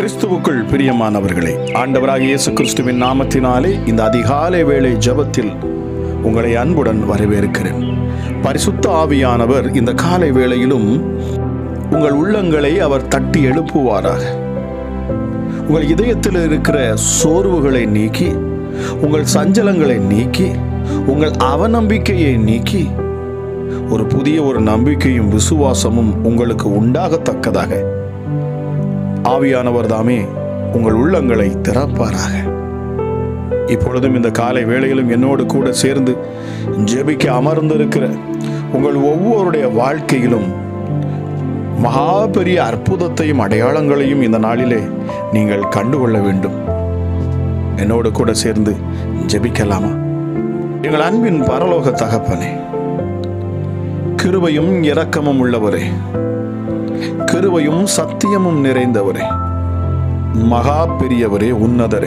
கிறிஸ்துவுக்குள் பிரியமானவர்களே ஆண்டவராக இயேசு கிறிஸ்துவின் நாமத்தினாலே இந்த அதிகாலை வேளை ஜெபத்தில் உங்களை அன்புடன் வரவேற்கிறேன் பரிசுத்த ஆவியானவர் இந்த காலை வேளையிலும் உங்கள் உள்ளங்களை அவர் தட்டி எழுப்புவாராக உங்கள் இதயத்தில் இருக்கிற சோர்வுகளை நீக்கி உங்கள் சஞ்சலங்களை நீக்கி உங்கள் அவநம்பிக்கையை நீக்கி ஒரு புதிய ஒரு நம்பிக்கையும் விசுவாசமும் உங்களுக்கு உண்டாகத்தக்கதாக ஆவியானவர் தாமே உங்கள் உள்ளங்களை திறப்பாராக இப்பொழுதும் இந்த காலை வேளையிலும் என்னோடு கூட சேர்ந்து ஜெபிக்க அமர்ந்திருக்கிற உங்கள் ஒவ்வொருடைய வாழ்க்கையிலும் மகா பெரிய அற்புதத்தையும் அடையாளங்களையும் இந்த நாளிலே நீங்கள் கண்டுகொள்ள வேண்டும் என்னோடு கூட சேர்ந்து ஜெபிக்கலாமா எங்கள் அன்பின் பரலோக தகப்பனே கிருபையும் இரக்கமும் உள்ளவரே கிருபையும் சத்தியமும் நிறைந்தவரே மகா பெரியவரே உன்னதரே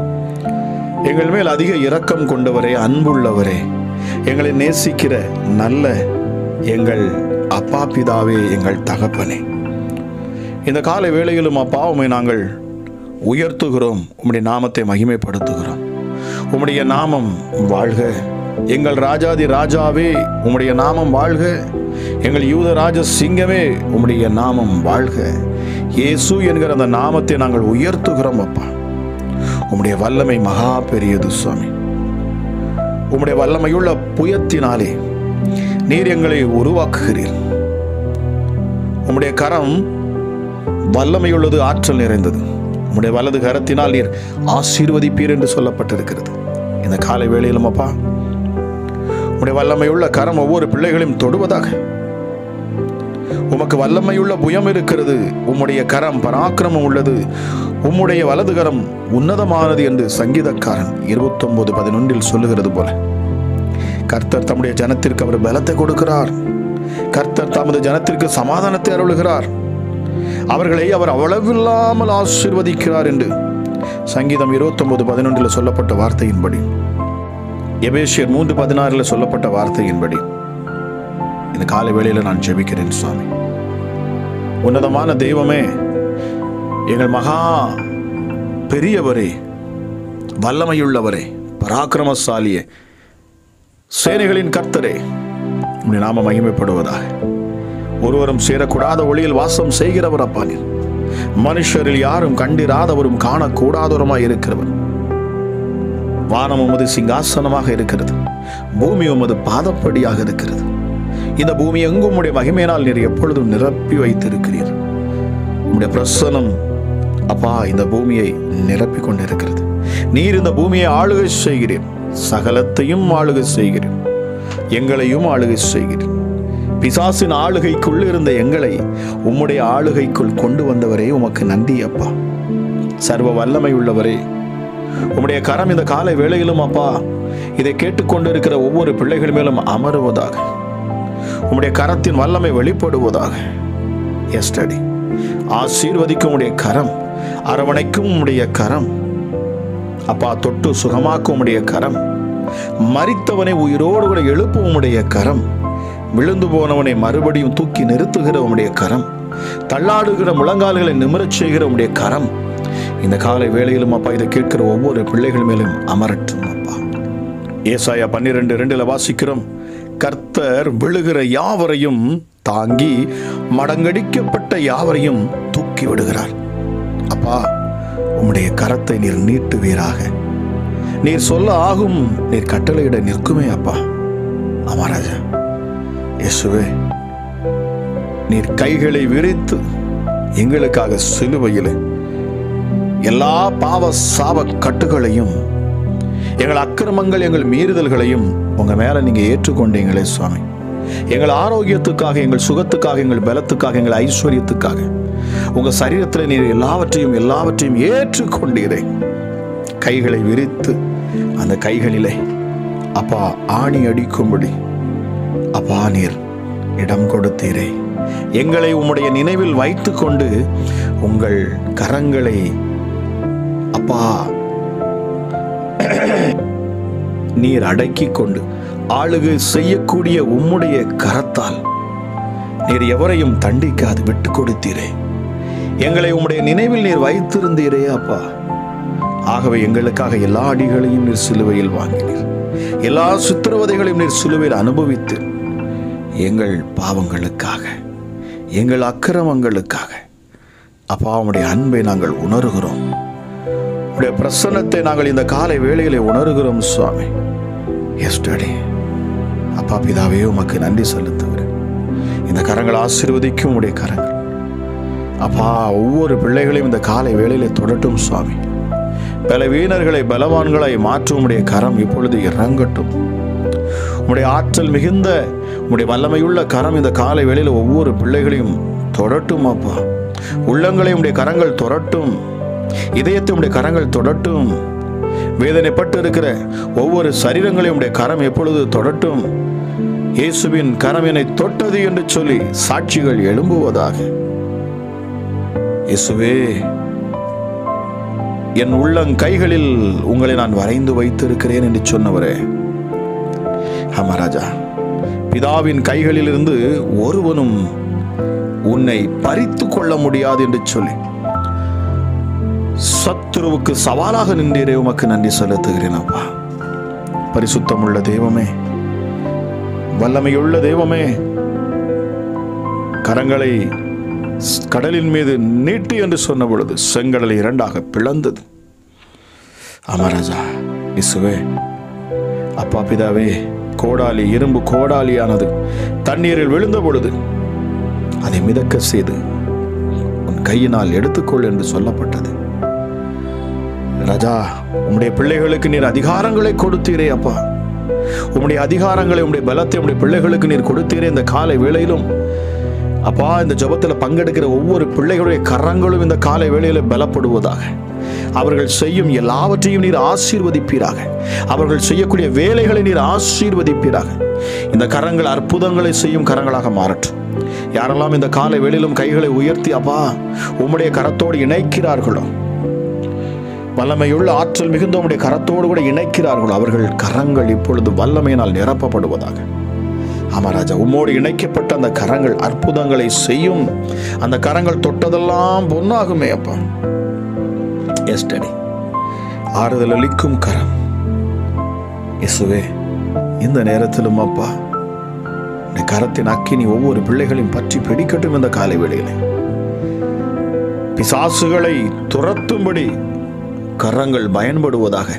எங்கள் மேல் அதிக இரக்கம் கொண்டவரே அன்புள்ளவரே எங்களை நேசிக்கிற நல்ல எங்கள் அப்பா பிதாவே எங்கள் தகப்பனே இந்த காலை வேளையிலும் அப்பா உம்மை நாங்கள் உயர்த்துகிறோம் உம்முடைய நாமத்தை மகிமைப்படுத்துகிறோம் உம்முடைய நாமம் வாழ்க எங்கள் ராஜாதி ராஜாவே உம்முடைய நாமம் வாழ்க எங்கள் யூதராஜ சிங்கமே உம்முடைய நாமம் வாழ்க இயேசு என்கிற அந்த நாமத்தை நாங்கள் உயர்த்துகிறோம் அப்பா உம்முடைய வல்லமை மகா பெரியது சுவாமி உம்முடைய வல்லமையுள்ள புயத்தினாலே நீர் எங்களை உருவாக்குகிறீர் உம்முடைய கரம் வல்லமையுள்ளது ஆற்றல் நிறைந்தது உம்முடைய வலது கரத்தினால் நீர் ஆசீர்வதிப்பீர் என்று சொல்லப்பட்டிருக்கிறது இந்த காலை வேளையிலும் அப்பா உம்முடைய வல்லமையுள்ள கரம் ஒவ்வொரு பிள்ளைகளையும் தொடுவதாக உமக்கு வல்லமையுள்ள புயம் இருக்கிறது உம்முடைய கரம் பராக்கிரமம் உள்ளது உம்முடைய வலது கரம் உன்னதமானது என்று சங்கீதக்காரன் இருபத்தொன்பது பதினொன்றில் சொல்லுகிறது போல கர்த்தர் தம்முடைய ஜனத்திற்கு அவர் பலத்தை கொடுக்கிறார் கர்த்தர் தமது ஜனத்திற்கு சமாதானத்தை அருளுகிறார் அவர்களை அவர் அவ்வளவில்லாமல் ஆசீர்வதிக்கிறார் என்று சங்கீதம் இருபத்தொன்பது பதினொன்றில் சொல்லப்பட்ட வார்த்தையின்படி எபேசியர் மூன்று பதினாறில் சொல்லப்பட்ட வார்த்தையின்படி இந்த காலை வேளையில நான் ஜெபிக்கிறேன் சுவாமி உன்னதமான தெய்வமே எங்கள் மகா பெரியவரே வல்லமையுள்ளவரே பராக்கிரமசாலியே சேனைகளின் கர்த்தரே உடைய நாம மகிமைப்படுவதாக ஒருவரும் சேரக்கூடாத ஒளியில் வாசம் செய்கிறவர் அப்பா நீர் மனுஷரில் யாரும் கண்டிராதவரும் காணக்கூடாதவருமாய் இருக்கிறவர் வானம் உமது சிங்காசனமாக இருக்கிறது பூமி உமது பாதப்படியாக இருக்கிறது இந்த பூமி எங்கும் உடைய மகிமையினால் நீர் எப்பொழுதும் நிரப்பி வைத்திருக்கிறீர் உம்முடைய பிரசனம் அப்பா இந்த பூமியை நிரப்பி கொண்டிருக்கிறது நீர் இந்த பூமியை ஆளுகை செய்கிறீர் சகலத்தையும் ஆளுகை செய்கிறீர் எங்களையும் ஆளுகை செய்கிறீர் பிசாசின் ஆளுகைக்குள் இருந்த எங்களை உம்முடைய ஆளுகைக்குள் கொண்டு வந்தவரே உமக்கு நன்றி அப்பா சர்வ வல்லமை உள்ளவரே உம்முடைய கரம் இந்த காலை வேளையிலும் அப்பா இதை கேட்டுக்கொண்டிருக்கிற ஒவ்வொரு பிள்ளைகள் மேலும் அமருவதாக உம்முடைய கரத்தின் வல்லமை வெளிப்படுவதாக எஸ்டடி ஆசீர்வதிக்கும் உடைய கரம் அரவணைக்கும் உம்முடைய கரம் அப்பா தொட்டு சுகமாக்கும் உம்முடைய கரம் மரித்தவனை உயிரோடு கூட எழுப்பும் உம்முடைய கரம் விழுந்து போனவனை மறுபடியும் தூக்கி நிறுத்துகிற உம்முடைய கரம் தள்ளாடுகிற முழங்கால்களை நிமிரச் செய்கிற உம்முடைய கரம் இந்த காலை வேளையிலும் அப்பா இதை கேட்கிற ஒவ்வொரு பிள்ளைகள் மேலும் அமரட்டும் அப்பா ஏசாயா பன்னிரெண்டு ரெண்டுல வாசிக்கிறோம் கர்த்தர் விழுகிற யாவரையும் தாங்கி மடங்கடிக்கப்பட்ட யாவரையும் தூக்கி விடுகிறார் அப்பா உம்முடைய கரத்தை நீர் நீட்டுவீராக நீர் சொல்ல ஆகும் நீர் கட்டளையிட நிற்குமே அப்பா அமராஜா இயேசுவே நீர் கைகளை விரித்து எங்களுக்காக சிலுவையில் எல்லா பாவ சாப கட்டுகளையும் எங்கள் அக்கிரமங்கள் எங்கள் மீறுதல்களையும் உங்க மேல நீங்க ஏற்றுக்கொண்டீங்களே சுவாமி எங்கள் ஆரோக்கியத்துக்காக எங்கள் சுகத்துக்காக எங்கள் பலத்துக்காக எங்கள் ஐஸ்வர்யத்துக்காக உங்க சரீரத்தில் நீர் எல்லாவற்றையும் எல்லாவற்றையும் ஏற்றுக்கொண்டீரே கைகளை விரித்து அந்த கைகளிலே அப்பா ஆணி அடிக்கும்படி அப்பா நீர் இடம் கொடுத்தீரே எங்களை உம்முடைய நினைவில் வைத்துக்கொண்டு உங்கள் கரங்களை அப்பா நீர் அடக்கிக் கொண்டு ஆளுகை செய்யக்கூடிய உம்முடைய கரத்தால் நீர் எவரையும் தண்டிக்காது விட்டு கொடுத்தீரே எங்களை உம்முடைய நினைவில் நீர் வைத்திருந்தீரே அப்பா ஆகவே எங்களுக்காக எல்லா அடிகளையும் நீர் சிலுவையில் வாங்கினீர் எல்லா சித்திரவதைகளையும் நீர் சிலுவையில் அனுபவித்து எங்கள் பாவங்களுக்காக எங்கள் அக்கிரமங்களுக்காக அப்பா உம்முடைய அன்பை நாங்கள் உணர்கிறோம் உடைய பிரசன்னத்தை நாங்கள் இந்த காலை வேளையிலே உணர்கிறோம் சுவாமி எஸ்டடி அப்பா பிதாவே உமக்கு நன்றி செலுத்துகிறேன் இந்த கரங்கள் ஆசீர்வதிக்கும் உடைய கரங்கள் அப்பா ஒவ்வொரு பிள்ளைகளையும் இந்த காலை வேளையிலே தொடட்டும் சுவாமி பல வீணர்களை பலவான்களை மாற்றும் உடைய கரம் இப்பொழுது இறங்கட்டும் உம்முடைய ஆற்றல் மிகுந்த உம்முடைய வல்லமையுள்ள கரம் இந்த காலை வேளையில் ஒவ்வொரு பிள்ளைகளையும் தொடட்டும் அப்பா உள்ளங்களை உம்முடைய கரங்கள் தொடட்டும் இதயத்தை உம்முடைய கரங்கள் தொடட்டும் வேதனைப்பட்டு இருக்கிற ஒவ்வொரு சரீரங்களையும் உம்முடைய கரம் எப்பொழுது தொடட்டும் இயேசுவின் கரம் என்னை தொட்டது என்று சொல்லி சாட்சிகள் எழும்புவதாக இயேசுவே என் உள்ளங்கைகளில் உங்களை நான் வரைந்து வைத்திருக்கிறேன் என்று சொன்னவரே ஆமா ராஜா பிதாவின் கைகளிலிருந்து ஒருவனும் உன்னை பறித்து கொள்ள முடியாது என்று சொல்லி சத்துருவுக்கு சவாலாக நின்றீரே உமக்கு நன்றி செலுத்துகிறேன் அப்பா பரிசுத்தமுள்ள தெய்வமே வல்லமையுள்ள தெய்வமே கரங்களை ஸ்- கடலின் மீது நீட்டு என்று சொன்ன பொழுது செங்கடலை இரண்டாக பிளந்தது அமராஜா இசுவே அப்பா பிதாவே கோடாலி இரும்பு கோடாலியானது தண்ணீரில் விழுந்த பொழுது அதை மிதக்க செய்து உன் கையினால் எடுத்துக்கொள் என்று சொல்லப்பட்டது ராஜா உம்முடைய பிள்ளைகளுக்கு நீர் அதிகாரங்களை கொடுத்தீரே அப்பா உம்முடைய அதிகாரங்களை உம்முடைய பலத்தை உம்முடைய பிள்ளைகளுக்கு நீர் கொடுத்தீரே இந்த காலை வேளையிலும் அப்பா இந்த ஜெபத்துல பங்கெடுக்கிற ஒவ்வொரு பிள்ளைகளுடைய கரங்களும் இந்த காலை வேளையில பலப்படுவதாக அவர்கள் செய்யும் எல்லாவற்றையும் நீர் ஆசீர்வதிப்பீராக அவர்கள் செய்யக்கூடிய வேலைகளை நீர் ஆசீர்வதிப்பீராக இந்த கரங்கள் அற்புதங்களை செய்யும் கரங்களாக மாறட்டும் யாரெல்லாம் இந்த காலை வேளையிலும் கைகளை உயர்த்தி அப்பா உம்முடைய கரத்தோடு இணைக்கிறார்களோ வல்லமையுள்ள ஆற்றல் மிகுந்த உம்முடைய கரத்தோடு கூட இணைக்கிறார்களோ அவர்கள் கரங்கள் இப்பொழுது வல்லமையினால் நிரப்பப்படுவதாக ஆமா ராஜா உம்மோடு இணைக்கப்பட்ட அந்த கரங்கள் அற்புதங்களை செய்யும் அந்த கரங்கள் தொட்டதெல்லாம் பொன்னாகுமே அப்பா எஸ்டடி ஆறுதல் அளிக்கும் கரம் இயேசுவே இந்த நேரத்திலும் அப்பா இந்த கரத்தின் அக்கினி ஒவ்வொரு பிள்ளைகளையும் பற்றி பிடிக்கட்டும் இந்த காலை வேளையிலே பிசாசுகளை துரத்தும்படி கரங்கள் பயன்படுவதாக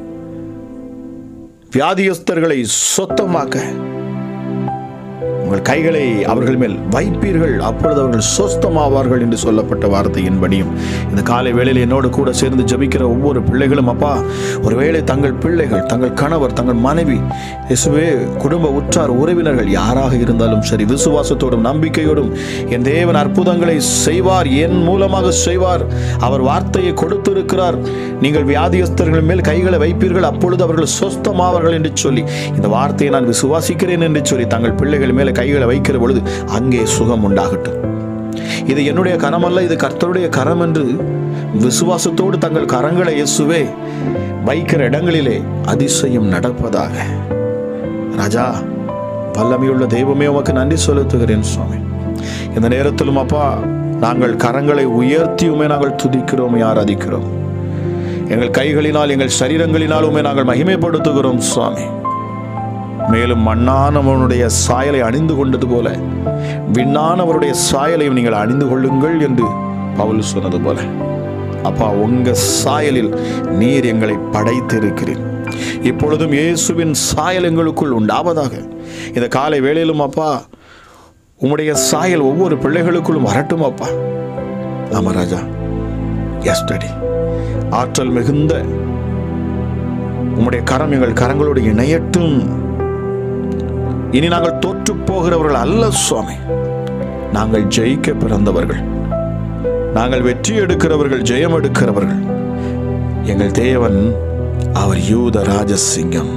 வியாதியஸ்தர்களை சொத்தமாக்க உங்கள் கைகளை அவர்கள் மேல் வைப்பீர்கள் அப்பொழுது அவர்கள் சொஸ்தமாவார்கள் என்று சொல்லப்பட்ட வார்த்தையின்படியும் இந்த காலை வேளையில் என்னோடு கூட சேர்ந்து ஜெபிக்கிற ஒவ்வொரு பிள்ளைகளும் அப்பா ஒருவேளை தங்கள் பிள்ளைகள் தங்கள் கணவர் தங்கள் மனைவி இயேசுவே குடும்ப உற்றார் உறவினர்கள் யாராக இருந்தாலும் சரி விசுவாசத்தோடும் நம்பிக்கையோடும் என் தேவன் அற்புதங்களை செய்வார் என் மூலமாக செய்வார் அவர் வார்த்தையை கொடுத்திருக்கிறார் நீங்கள் வியாதியஸ்தர்கள் மேல் கைகளை வைப்பீர்கள் அப்பொழுது அவர்கள் சொஸ்தமாவார்கள் என்று சொல்லி இந்த வார்த்தையை நான் விசுவாசிக்கிறேன் என்று சொல்லி தங்கள் பிள்ளைகள் மேலே கைகளை வைக்கிற பொழுது அங்கே சுகம் உண்டாகட்டும் இது என்னுடைய கரம் அல்ல இது கர்த்தருடைய கரம் என்று விசுவாசத்தோடு தங்கள் கரங்களை இயேசுவே வைக்கிற இடங்களிலே அதிசயம் நடப்பதாக ராஜா வல்லமையுள்ள தெய்வமே உமக்கு நன்றி செலுத்துகிறேன் சுவாமி இந்த நேரத்திலும் அப்பா நாங்கள் கரங்களை உயர்த்தியுமே நாங்கள் துதிக்கிறோம் ஆராதிக்கிறோம் எங்கள் கைகளினால் எங்கள் சரீரங்களினால் உண்மை நாங்கள் மகிமைப்படுத்துகிறோம் சுவாமி மேலும் மண்ணானவனுடைய சாயலை அணிந்து கொண்டது போல விண்ணானவருடைய சாயலையும் நீங்கள் அணிந்து கொள்ளுங்கள் என்று பவுல் சொன்னது போல அப்பா உங்க சாயலில் நீர் எங்களை படைத்திருக்கிறீர் இப்பொழுதும் இயேசுவின் சாயல் எங்களுக்குள் உண்டாவதாக இந்த காலை வேளையிலும் அப்பா உம்முடைய சாயல் ஒவ்வொரு பிள்ளைகளுக்குள்ளும் வரட்டும் அப்பா ஆமா ராஜா எஸ்டடி ஆற்றல் மிகுந்த உம்முடைய கரம் எங்கள் கரங்களோடு இணையட்டும் இனி நாங்கள் தோற்று போகிறவர்கள் அல்ல சுவாமி நாங்கள் ஜெயிக்க பிறந்தவர்கள் நாங்கள் வெற்றி எடுக்கிறவர்கள் ஜெயம் எடுக்கிறவர்கள் எங்கள் தேவன் அவர் யூத ராஜசிங்கம்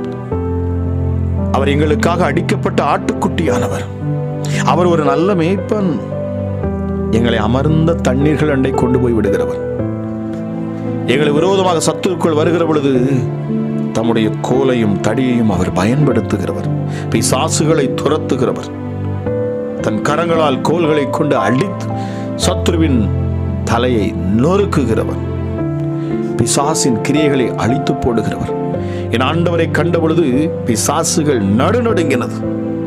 அவர் எங்களுக்காக அடிக்கப்பட்ட ஆட்டுக்குட்டியானவர் அவர் ஒரு நல்ல மேய்ப்பன் எங்களை அமர்ந்த தண்ணீர்கள் அண்டை கொண்டு போய் விடுகிறவர் எங்களை விரோதமாக சத்துருக்குள் வருகிற பொழுது தம்முடைய கோலையும் தடியையும் அவர் பயன்படுத்துகிறவர் பிசாசுகளை துரத்துகிறவர் தன் கரங்களால் கோல்களை கொண்டு அடித்து சத்ருவின் தலையை நொறுக்குகிறவர் பிசாசின் கிரியைகளை அழித்து போடுகிறவர் என் ஆண்டவரை கண்ட பொழுது பிசாசுகள் நடுநடுங்கினது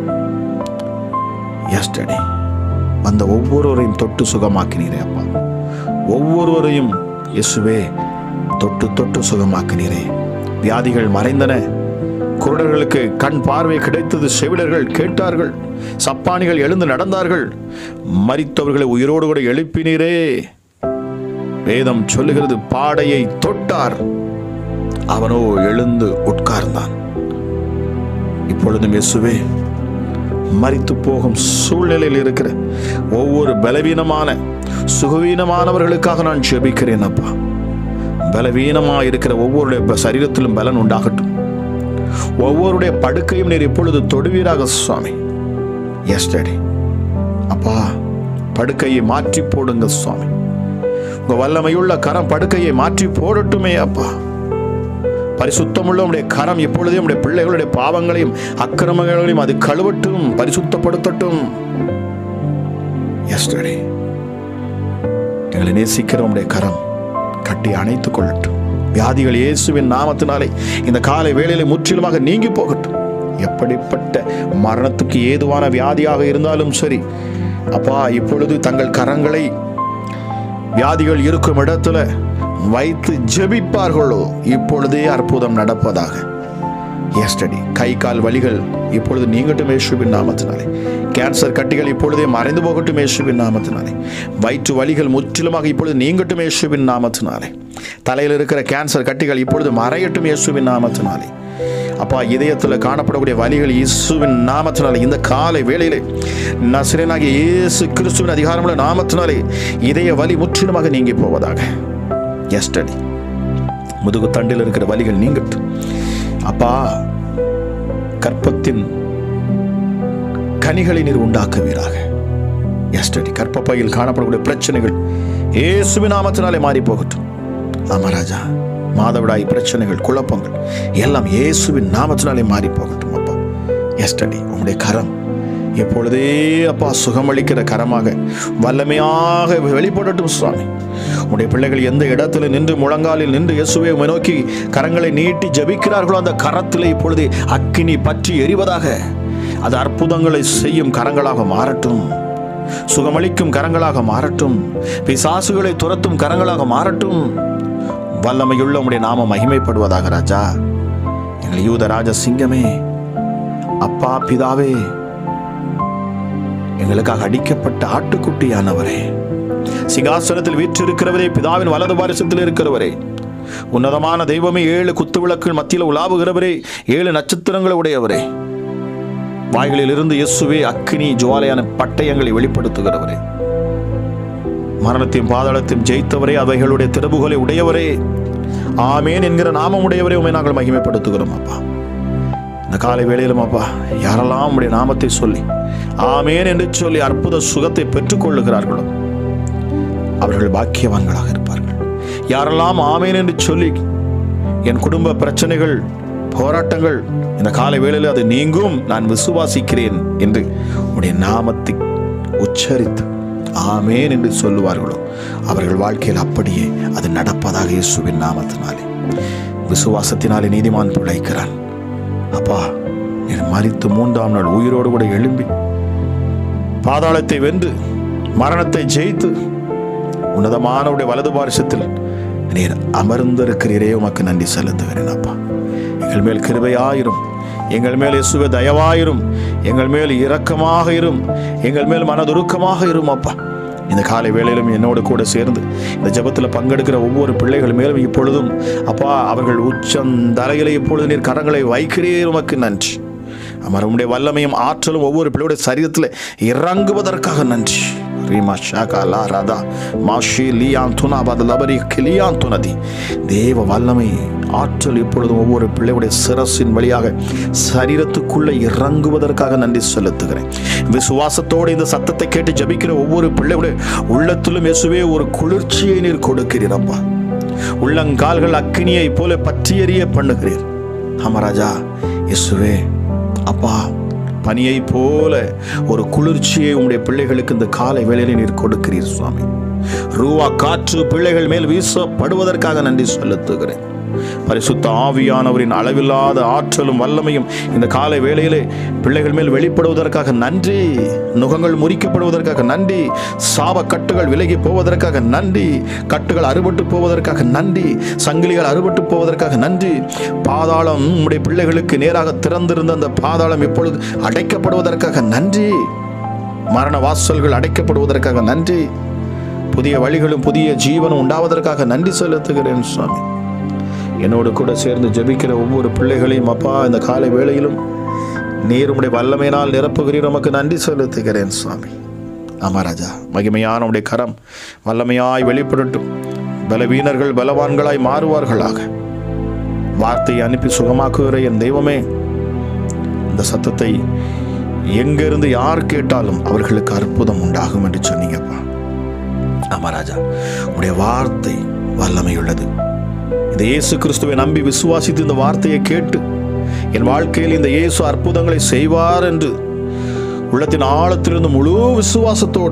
எஸ்டடி அந்த ஒவ்வொருவரையும் தொட்டு சுகமாக்கினீரே அப்பா ஒவ்வொருவரையும் இயேசுவே தொட்டு தொட்டு சுகமாக்கினீரே வியாதிகள் மறைந்தன குருடர்களுக்கு கண் பார்வை கிடைத்தது செவிடர்கள் கேட்டார்கள் சப்பானிகள் எழுந்து நடந்தார்கள் மரித்தவர்களை உயிரோடு கூட எழுப்பினீரே வேதம் சொல்லுகிறது பாடையை தொட்டார் அவனோ எழுந்து உட்கார்ந்தான் இப்பொழுதும் இயேசுவே மரித்து போகும் சூழ்நிலையில் இருக்கிற ஒவ்வொரு பலவீனமான சுகவீனமானவர்களுக்காக நான் ஜெபிக்கிறேன் அப்பா பலவீனமாக இருக்கிற ஒவ்வொருடைய ப- சரீரத்திலும் பலன் உண்டாகட்டும் ஒவ்வொருடைய படுக்கையும் நீர் இப்பொழுது தொடுவீராக சுவாமி எஸ்டடி அப்பா படுக்கையை மாற்றி போடுங்க சுவாமி உங்க வல்லமையுள்ள கரம் படுக்கையை மாற்றி போடட்டுமே அப்பா பரிசுத்தமுள்ள உடைய கரம் எப்பொழுதே உடைய பிள்ளைகளுடைய பாவங்களையும் அக்கிரமங்களையும் அது கழுவட்டும் பரிசுத்தப்படுத்தட்டும் எஸ்டடி எங்களை நேசிக்கிற உடைய கரம் கட்டி அணைத்துக் கொள்ளட்டும் வியாதிகள் இயேசுவின் நாமத்தினாலே இந்த காலை வேளையிலே முற்றிலுமாக நீங்கி போகட்டும் எப்படிப்பட்ட மரணத்துக்கு ஏதுவான வியாதியாக இருந்தாலும் சரி அப்பா இப்பொழுது தங்கள் கரங்களை வியாதிகள் இருக்கும் இடத்துல வைத்து ஜெபிப்பார்களோ இப்பொழுதே அற்புதம் நடப்பதாக எஸ்டடி கை கால் வலிகள் இப்பொழுது நீங்கட்டும் இயேசுவின் நாமத்தினாலே கேன்சர் கட்டிகள் இப்பொழுதே மறைந்து போகட்டும் இயேசுவின் நாமத்தினாலே வயிற்று வலிகள் முற்றிலுமாக இப்பொழுது நீங்கட்டும் இயேசுவின் நாமத்தினாலே தலையில் இருக்கிற கேன்சர் கட்டிகள் இப்பொழுது மறையட்டும் இயேசுவின் நாமத்தினாலே அப்பா இதயத்தில் காணப்படக்கூடிய வலிகள் இயேசுவின் நாமத்தினாலே இந்த காலை வேளையிலே நசிரனாகிய இயேசு கிறிஸ்துவின் அதிகாரமுள்ள நாமத்தினாலே இதய வலி முற்றிலுமாக நீங்கி போவதாக எஸ்டடி முதுகு தண்டில் இருக்கிற வலிகள் நீங்கட்டும் அப்பா கற்பத்தின் கனிகளை நீர் உண்டாக்குவீராக எஸ்டடி கற்பப்பையில் காணப்படக்கூடிய பிரச்சனைகள் இயேசுவின் நாமத்தினாலே மாறி போகட்டும் ஆமா ராஜா மாதவிடாய் பிரச்சனைகள் குழப்பங்கள் எல்லாம் இயேசுவின் நாமத்தினாலே மாறி போகட்டும் அப்பா எஸ்டடி உங்களுடைய கரம் எப்பொழுதே அப்பா சுகமளிக்கிற கரமாக வல்லமையாக வெளிப்படட்டும் சுவாமி உடைய பிள்ளைகள் எந்த இடத்துல நின்று முழங்காலில் நின்று இயேசுவை உம்மை நோக்கி கரங்களை நீட்டி ஜெபிக்கிறார்களோ அந்த கரத்திலே இப்பொழுது அக்கினி பற்றி எரிவதாக அது அற்புதங்களை செய்யும் கரங்களாக மாறட்டும் சுகமளிக்கும் கரங்களாக மாறட்டும் பிசாசுகளை துரத்தும் கரங்களாக மாறட்டும் வல்லமையுள்ள உம்முடைய நாம மகிமைப்படுவதாக ராஜா எங்கள் யூத ராஜ சிங்கமே அப்பா பிதாவே எங்களுக்காக அடிக்கப்பட்ட ஆட்டுக்குட்டியானவரே சிங்காசனத்தில் வீற்றிருக்கிறவரே பிதாவின் வலது பாரிசத்தில் இருக்கிறவரே உன்னதமான தெய்வமே ஏழு குத்து விளக்குகள் மத்தியில் உலாவுகிறவரே ஏழு நட்சத்திரங்களை உடையவரே வாய்களில் இருந்து இயேசுவே அக்கினி ஜுவாலையான பட்டயங்களை வெளிப்படுத்துகிறவரே மரணத்தையும் பாதாளத்தையும் ஜெயித்தவரே அவைகளுடைய திறவுகளை உடையவரே ஆமேன் என்கிற நாமம் உடையவரே உண்மை நாங்கள் மகிமைப்படுத்துகிறோம் அப்பா இந்த காலை வேளையிலும் அப்பா யாரெல்லாம் உடைய நாமத்தை சொல்லி ஆமேன் என்று சொல்லி அற்புத சுகத்தை பெற்றுக்கொள்ளுகிறார்களோ அவர்கள் பாக்கியவான்களாக இருப்பார்கள் யாரெல்லாம் ஆமேன் என்று சொல்லி என் குடும்ப பிரச்சனைகள் போராட்டங்கள் இந்த காலை வேளையில் அது நீங்கும் நான் விசுவாசிக்கிறேன் என்று உடைய நாமத்தை உச்சரித்து ஆமேன் என்று சொல்லுவார்களோ அவர்கள் வாழ்க்கையில் அப்படியே அது நடப்பதாக இயேசுவின் நாமத்தினாலே விசுவாசத்தினாலே நீதிமான் பிழைக்கிறான் அப்பா நீர் மரித்து மூன்றாம் நாள் உயிரோடு கூட எழும்பி பாதாளத்தை வென்று மரணத்தை ஜெயித்து உன்னதமானவுடைய வலது பாரிசத்தில் நீர் அமர்ந்திருக்கிறீரே உமக்கு நன்றி செலுத்துகிறேன் அப்பா எங்கள் மேல் கிருபையாயிரும் எங்கள் மேல் இயேசுவே தயவாயிரும் எங்கள் மேல் இரக்கமாக இரும் எங்கள் மேல் மனதுருக்கமாக இரும் அப்பா இந்த காலை வேளையிலும் என்னோடு கூட சேர்ந்து இந்த ஜெபத்தில் பங்கெடுக்கிற ஒவ்வொரு பிள்ளைகள் மேலும் இப்பொழுதும் அப்பா அவர்கள் உச்சந்தலையிலே இப்பொழுது நீர் கரங்களை வைக்கிறீர் உமக்கு நன்றி அமர் உம்முடைய வல்லமையும் ஆற்றலும் ஒவ்வொரு பிள்ளையுடைய சரீரத்தில் இறங்குவதற்காக நன்றி ரீமா ஷாகா லா ராதா மாஷி லியான் துனா பத லபரி கிளியான் துனதி தேவ வல்லமை ஆற்றல் இப்பொழுதும் ஒவ்வொரு பிள்ளையுடைய சிரசின் வழியாக சரீரத்துக்குள்ள இறங்குவதற்காக நன்றி செலுத்துகிறேன் விசுவாசத்தோடு இந்த சத்தத்தை கேட்டு ஜபிக்கிற ஒவ்வொரு பிள்ளையுடைய உள்ளத்திலும் இயேசுவே ஒரு குளிர்ச்சியை நீர் கொடுக்கிறீரப்பா உள்ளங்கால்கள் அக்கினியை போல பற்றி எறிய பண்ணுகிறீர் ஆமராஜா இயேசுவே அப்பா பனியை போல ஒரு குளிர்ச்சியை உம்முடைய பிள்ளைகளுக்கு இந்த காலை வேளையிலே நீர் கொடுக்கிறீர் சுவாமி ரூவா காற்று பிள்ளைகள் மேல் வீசப்படுவதற்காக நன்றி செலுத்துகிறேன் பரிசுத்த ஆவியானவரின் அளவில்லாத ஆற்றலும் வல்லமையும் இந்த காலை வேளையிலே பிள்ளைகள் மேல் வெளிப்படுவதற்காக நன்றி நுகங்கள் முறிக்கப்படுவதற்காக நன்றி சாப கட்டுகள் விலகி போவதற்காக நன்றி கட்டுகள் அறுபட்டு போவதற்காக நன்றி சங்கிலிகள் அறுபட்டு போவதற்காக நன்றி பாதாளம் உம்முடைய பிள்ளைகளுக்கு நேராக திறந்திருந்த அந்த பாதாளம் இப்பொழுது அடைக்கப்படுவதற்காக நன்றி மரண வாசல்கள் அடைக்கப்படுவதற்காக நன்றி புதிய வழிகளும் புதிய ஜீவனும் உண்டாவதற்காக நன்றி செலுத்துகிறேன் சுவாமி என்னோடு கூட சேர்ந்து ஜெபிக்கிற ஒவ்வொரு பிள்ளைகளையும் அப்பா இந்த காலை வேளையிலும் நீர் உம்முடைய வல்லமையினால் நிரப்புகிறீர் உமக்கு நன்றி செலுத்துகிறேன் சுவாமி ஆமா ராஜா மகிமையான உடைய கரம் வல்லமையாய் வெளிப்படட்டும் பலவீனர்கள் பலவான்களாய் மாறுவார்களாக வார்த்தையை அனுப்பி சுகமாக்குகிற என் தெய்வமே இந்த சத்தத்தை எங்கிருந்து யார் கேட்டாலும் அவர்களுக்கு அற்புதம் உண்டாகும் என்று சொன்னீங்கப்பா ஆமா ராஜா உடைய வார்த்தை வல்லமை உள்ளது இந்த இயேசு கிறிஸ்துவை நம்பி விசுவாசித்து இந்த வார்த்தையை கேட்டு என் வாழ்க்கையில் இந்த இயேசு அற்புதங்களை செய்வார் என்று உள்ளத்தின் ஆழத்திலிருந்து முழு விசுவாசத்தோடு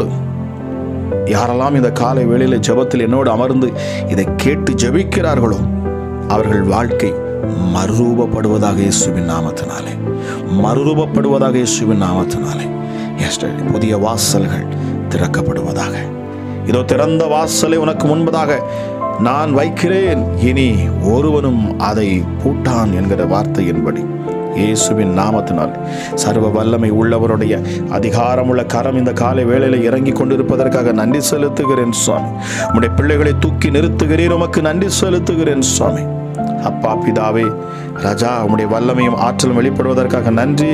யாரெல்லாம் இந்த காலை வேளையில ஜெபத்தில் என்னோடு அமர்ந்து இதை கேட்டு ஜெபிக்கிறார்களோ அவர்கள் வாழ்க்கை மறுரூபப்படுவதாக இயேசுவின் நாமத்தினாலே மறுரூபப்படுவதாக இயேசுவின் நாமத்தினாலே எஸ்டர் புதிய வாசல்கள் திறக்கப்படுவதாக இதோ திறந்த வாசலை உனக்கு முன்பதாக நான் வைக்கிறேன் இனி ஒருவனும் அதை பூட்டான் என்கிற வார்த்தையின்படி இயேசுவின் நாமத்தினால் சர்வ வல்லமை உள்ளவருடைய அதிகாரமுள்ள கரம் இந்த காலை வேளையில இறங்கி கொண்டிருப்பதற்காக நன்றி செலுத்துகிறேன் சுவாமி உம்முடைய பிள்ளைகளை தூக்கி நிறுத்துகிறேன் உமக்கு நன்றி செலுத்துகிறேன் சுவாமி அப்பா பிதாவே ராஜா உம்முடைய வல்லமையும் ஆற்றலும் வெளிப்படுவதற்காக நன்றி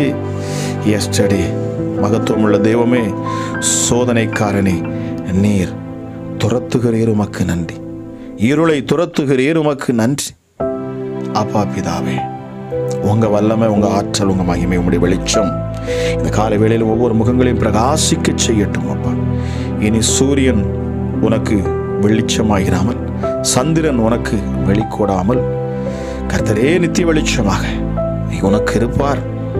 எஸ்டடி மகத்துவம் உள்ள தெய்வமே சோதனைக்காரனே நீர் துரத்துகிறீர் உமக்கு நன்றி இருளை துரத்துகிறீர் உமக்கு நன்றி அப்பா பிதாவே உங்க வல்லமை உங்க ஆற்றல் உங்க மகிமை உங்களுடைய வெளிச்சம் இந்த காலை வேளையில் ஒவ்வொரு முகங்களையும் பிரகாசிக்க செய்யட்டும் அப்பா இனி சூரியன் உனக்கு வெளிச்சமாயிராமல் சந்திரன் உனக்கு வெளிக்கூடாமல் கர்த்தரே நித்திய வெளிச்சமாக உனக்கு இருப்பார்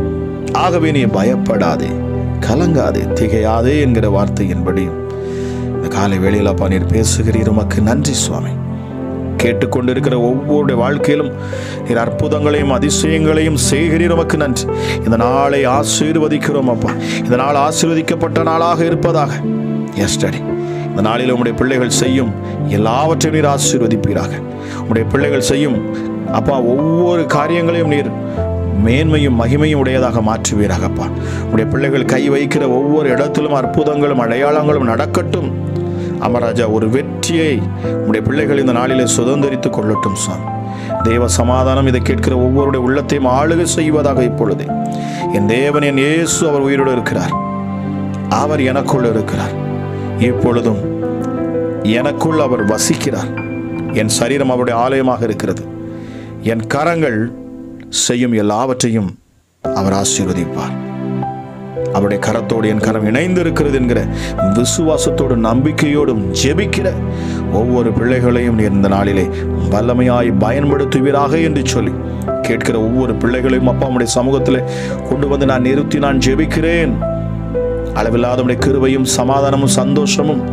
ஆகவே நீ பயப்படாதே கலங்காதே திகையாதே என்கிற வார்த்தையின்படி இந்த காலை வேளையில் அப்பா நீர் பேசுகிறீர் உமக்கு நன்றி சுவாமி கேட்டுக்கொண்டிருக்கிற ஒவ்வொருடைய வாழ்க்கையிலும் நீர் அற்புதங்களையும் அதிசயங்களையும் செய்கிறீர் உமக்கு நன்றி இந்த நாளை ஆசீர்வதிக்கிறோம் அப்பா இந்த நாள் ஆசீர்வதிக்கப்பட்ட நாளாக இருப்பதாக எஸ்டடி இந்த நாளில் உம்முடைய பிள்ளைகள் செய்யும் எல்லாவற்றையும் நீர் ஆசீர்வதிப்பீராக உம்முடைய பிள்ளைகள் செய்யும் அப்பா ஒவ்வொரு காரியங்களையும் நீர் மேன்மையும் மகிமையும் உடையதாக மாற்றுவீராகப்பா உடைய பிள்ளைகள் கை வைக்கிற ஒவ்வொரு இடத்திலும் அற்புதங்களும் அடையாளங்களும் நடக்கட்டும் அமராஜா ஒரு வெற்றியை உடைய பிள்ளைகள் இந்த நாளிலே சுதந்திரித்துக் கொள்ளட்டும் சாமி தேவ சமாதானம் இதை கேட்கிற ஒவ்வொருடைய உள்ளத்தையும் ஆளுகை செய்வதாக இப்பொழுது என் தேவன் என் இயேசு அவர் உயிரோடு இருக்கிறார் அவர் எனக்குள் இருக்கிறார் இப்பொழுதும் எனக்குள் அவர் வசிக்கிறார் என் சரீரம் அவருடைய ஆலயமாக இருக்கிறது என் கரங்கள் செய்யும் எல்லாவற்றையும் அவர் ஆசீர்வதிப்பார் அவருடைய கரத்தோடு என் கரம் இணைந்து இருக்கிறது என்கிற விசுவாசத்தோடு நம்பிக்கையோடும் ஜெபிக்கிற ஒவ்வொரு பிள்ளைகளையும் நீர் இந்த நாளிலே வல்லமையாய் பயன்படுத்துவீராக என்று சொல்லி கேட்கிற ஒவ்வொரு பிள்ளைகளையும் அப்பா உடைய சமூகத்தில் கொண்டு வந்து நான் நிறுத்தி நான் ஜெபிக்கிறேன் அளவில்லாத உடைய கிருபையும் சமாதானமும் சந்தோஷமும்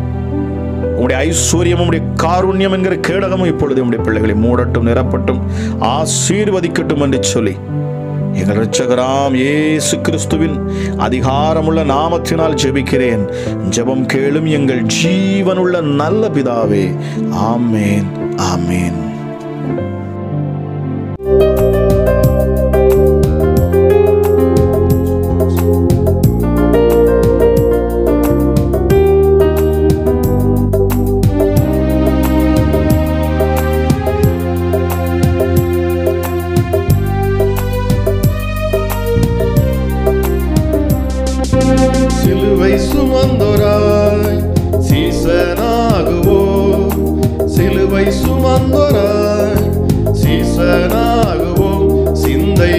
உங்களுடைய ஐஸ்வர்யமும் உடைய காருண்யம் என்கிற கேடகமும் இப்பொழுது உடைய பிள்ளைகளை மூடட்டும் நிரப்பட்டும் ஆசீர்வதிக்கட்டும் என்று சொல்லி எங்கள் இரட்சகராம் இயேசு கிறிஸ்துவின் அதிகாரமுள்ள நாமத்தினால் ஜெபிக்கிறேன் ஜெபம் கேளும் எங்கள் ஜீவனுள்ள நல்ல பிதாவே ஆமேன் ஆமேன் சிலுவை சுமந்தோராய் சீசனாகுவோ சிலுவை சுமந்தோராய் சீசனாகுவோ சிந்தை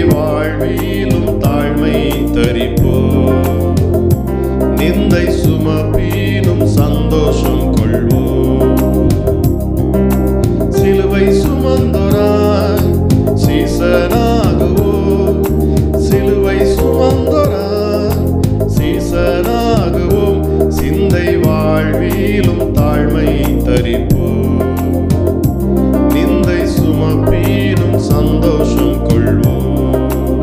சந்தோஷம் கொள்வோம்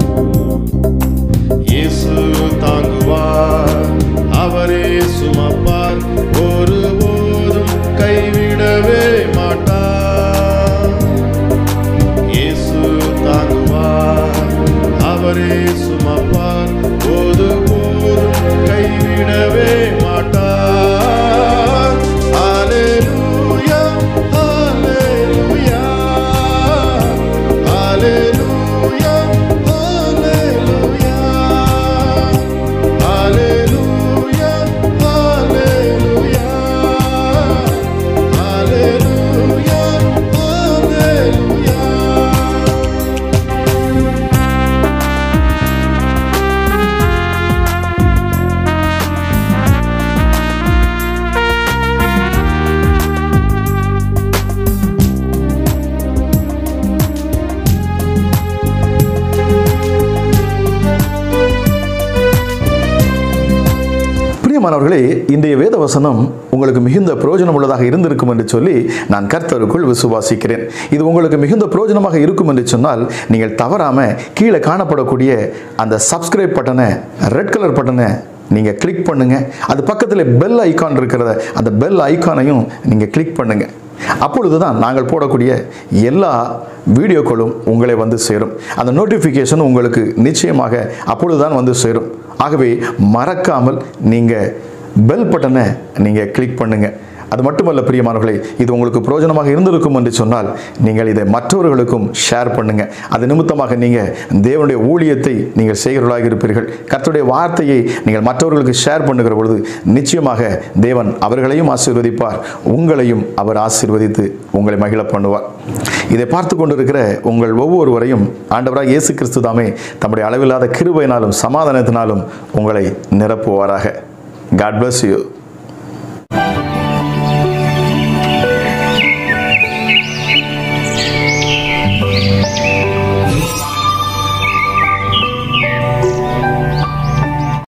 இயேசு தாங்குவார் அவரே சுமப்பார் ஒருபோதும் கைவிடவே மாட்டார் இயேசு தாங்குவார் அவரே சுமப்பார் ஒருபோதும் கைவிடவே மாட்டார் ஹalleluya ஹalleluya ஹalleluya ஹalleluya ஹalleluya ஹalleluya ஹalleluya ஹalleluya பிரியமானவர்களே இன்றைய வேத வசனம் உங்களுக்கு மிகுந்த பிரயோஜனம் உள்ளதாக இருந்திருக்கும் என்று சொல்லி நான் கர்த்தருக்குள் விசுவாசிக்கிறேன் இது உங்களுக்கு மிகுந்த பிரயோஜனமாக இருக்கும் என்று சொன்னால் நீங்கள் தவறாம கீழே காணப்படக்கூடிய அந்த சப்ஸ்கிரைப் பட்டனை ரெட் கலர் பட்டனை நீங்கள் கிளிக் பண்ணுங்க அது பக்கத்தில் பெல் ஐகான் இருக்கிறத அந்த பெல் ஐகானையும் நீங்கள் கிளிக் பண்ணுங்க அப்பொழுது தான் நாங்கள் போடக்கூடிய எல்லா வீடியோக்களும் உங்களை வந்து சேரும் அந்த நோட்டிஃபிகேஷன் உங்களுக்கு நிச்சயமாக அப்பொழுதுதான் வந்து சேரும் ஆகவே மறக்காமல் நீங்கள் பெல் பட்டனை நீங்கள் கிளிக் பண்ணுங்கள் அது மட்டுமல்ல பிரியமானவர்களே இது உங்களுக்கு பிரயோஜனமாக இருந்திருக்கும் என்று சொன்னால் நீங்கள் இதை மற்றவர்களுக்கும் ஷேர் பண்ணுங்க அது நிமித்தமாக நீங்கள் தேவனுடைய ஊழியத்தை நீங்கள் செய்கிறவர்களாக இருப்பீர்கள் கர்த்தருடைய வார்த்தையை நீங்கள் மற்றவர்களுக்கு ஷேர் பண்ணுகிற பொழுது நிச்சயமாக தேவன் அவர்களையும் ஆசீர்வதிப்பார் உங்களையும் அவர் ஆசீர்வதித்து உங்களை மகிழ பண்ணுவார் இதை பார்த்து கொண்டிருக்கிற உங்கள் ஒவ்வொருவரையும் ஆண்டவராக இயேசு கிறிஸ்து தாமே தம்முடைய அளவில்லாத கிருபையினாலும் சமாதானத்தினாலும் உங்களை நிரப்புவாராக காட் bless யூ Thank